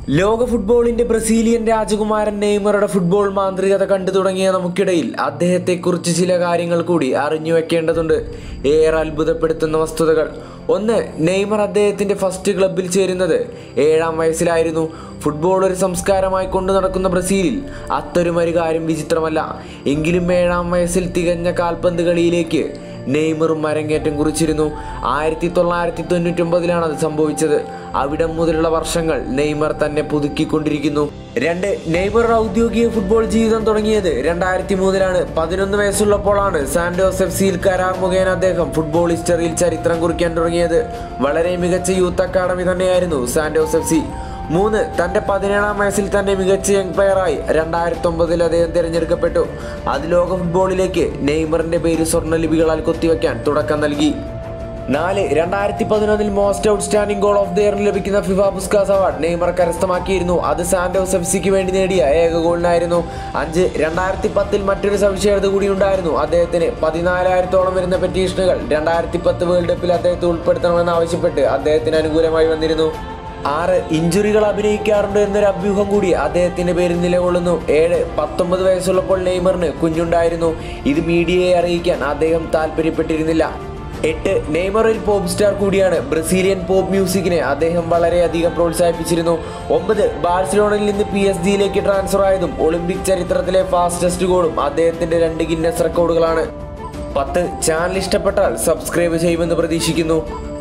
ലോക ഫുട്ബോളിന്റെ ബ്രസീലിയൻ രാജകുമാരൻ നെയ്മറുടെ ഫുട്ബോൾ മാന്ത്രികത കണ്ടു തുടങ്ങിയ നമുക്കിടയിൽ അദ്ദേഹത്തെക്കുറിച്ച് ചില കാര്യങ്ങൾ കൂടി അറിഞ്ഞു വെക്കേണ്ടതുണ്ട് ഏറെ അത്ഭുതപ്പെടുത്തുന്ന വസ്തുതകൾ ഒന്ന് നെയ്മർ അദ്ദേഹത്തിന്റെ ഫസ്റ്റ് ക്ലബിൽ ചേരുന്നത് ഏഴാം വയസ്സിലായിരുന്നു ഫുട്ബോൾ ഒരു സംസ്കാരമായി കൊണ്ടു നടക്കുന്ന ബ്രസീലിൽ അത്തൊരുമൊരു കാര്യം വിചിത്രമല്ല എങ്കിലും ഏഴാം വയസ്സിൽ തികഞ്ഞ കാൽപന്ത് കളിയിലേക്ക് നെയ്മറും അരങ്ങേറ്റം കുറിച്ചിരുന്നു ആയിരത്തി തൊള്ളായിരത്തി തൊണ്ണൂറ്റൊമ്പതിലാണ് അത് സംഭവിച്ചത് അവിടം മുതലുള്ള വർഷങ്ങൾ നെയ്മർ തന്നെ പുതുക്കിക്കൊണ്ടിരിക്കുന്നു രണ്ട് നെയ്മർ ഔദ്യോഗിക ഫുട്ബോൾ ജീവിതം തുടങ്ങിയത് രണ്ടായിരത്തി മൂന്നിലാണ് പതിനൊന്ന് വയസ്സുള്ളപ്പോഴാണ് സാന്റോസ് എഫ് സിയിൽ കരാർ മുഖേന അദ്ദേഹം ഫുട്ബോൾ ഹിസ്റ്ററിയിൽ ചരിത്രം കുറിക്കാൻ തുടങ്ങിയത് വളരെ മികച്ച യൂത്ത് അക്കാദമി തന്നെയായിരുന്നു സാന്റോസ് എഫ് സി മൂന്ന് തന്റെ പതിനേഴാം വയസ്സിൽ തന്നെ മികച്ച യങ് പ്ലെയറായി രണ്ടായിരത്തി ഒമ്പതിൽ അദ്ദേഹം തിരഞ്ഞെടുക്കപ്പെട്ടു അത് ലോക ഫുട്ബോളിലേക്ക് നെയ്മറിന്റെ പേര് സ്വർണ്ണലിപികളാൽ കൊത്തിവെക്കാൻ തുടക്കം നൽകി നാല് രണ്ടായിരത്തി പതിനൊന്നിൽ most outstanding goal of the year ലഭിക്കുന്ന ഫിഫ പുസ്കാസ് അവാർഡ് നെയ്മർ കരസ്ഥമാക്കിയിരുന്നു അത് സാന്റോസ് എഫ് സിക്ക് വേണ്ടി നേടിയ ഏക ഗോളിനായിരുന്നു അഞ്ച് രണ്ടായിരത്തി പത്തിൽ മറ്റൊരു സവിശേഷത കൂടി ഉണ്ടായിരുന്നു അദ്ദേഹത്തിന് പതിനാലായിരത്തോളം വരുന്ന പെറ്റീഷനുകൾ രണ്ടായിരത്തി പത്ത് വേൾഡ് കപ്പിൽ അദ്ദേഹത്തെ ഉൾപ്പെടുത്തണമെന്ന് ആവശ്യപ്പെട്ട് അദ്ദേഹത്തിന് അനുകൂലമായി വന്നിരുന്നു ആറ് ഇഞ്ചുറികൾ അഭിനയിക്കാറുണ്ട് എന്നൊരു അഭ്യൂഹം കൂടി അദ്ദേഹത്തിന്റെ പേരിൽ നിലകൊള്ളുന്നു ഏഴ് പത്തൊമ്പത് വയസ്സുള്ളപ്പോൾ നെയ്മറിന് കുഞ്ഞുണ്ടായിരുന്നു ഇത് മീഡിയയെ അറിയിക്കാൻ അദ്ദേഹം താല്പര്യപ്പെട്ടിരുന്നില്ല എട്ട് നെയ്മർ ഒരു പോപ്പ് സ്റ്റാർ കൂടിയാണ് ബ്രസീലിയൻ പോപ്പ് മ്യൂസിക്കിനെ അദ്ദേഹം വളരെയധികം പ്രോത്സാഹിപ്പിച്ചിരുന്നു ഒമ്പത് ബാഴ്സലോണയിൽ നിന്ന് പി എസ് ജിയിലേക്ക് ട്രാൻസ്ഫർ ആയതും ഒളിമ്പിക് ചരിത്രത്തിലെ ഫാസ്റ്റസ്റ്റ് ഗോളും അദ്ദേഹത്തിന്റെ രണ്ട് ഗിന്നസ് റെക്കോർഡുകളാണ് പത്ത് ചാനൽ ഇഷ്ടപ്പെട്ടാൽ സബ്സ്ക്രൈബ് ചെയ്യുമെന്ന് പ്രതീക്ഷിക്കുന്നു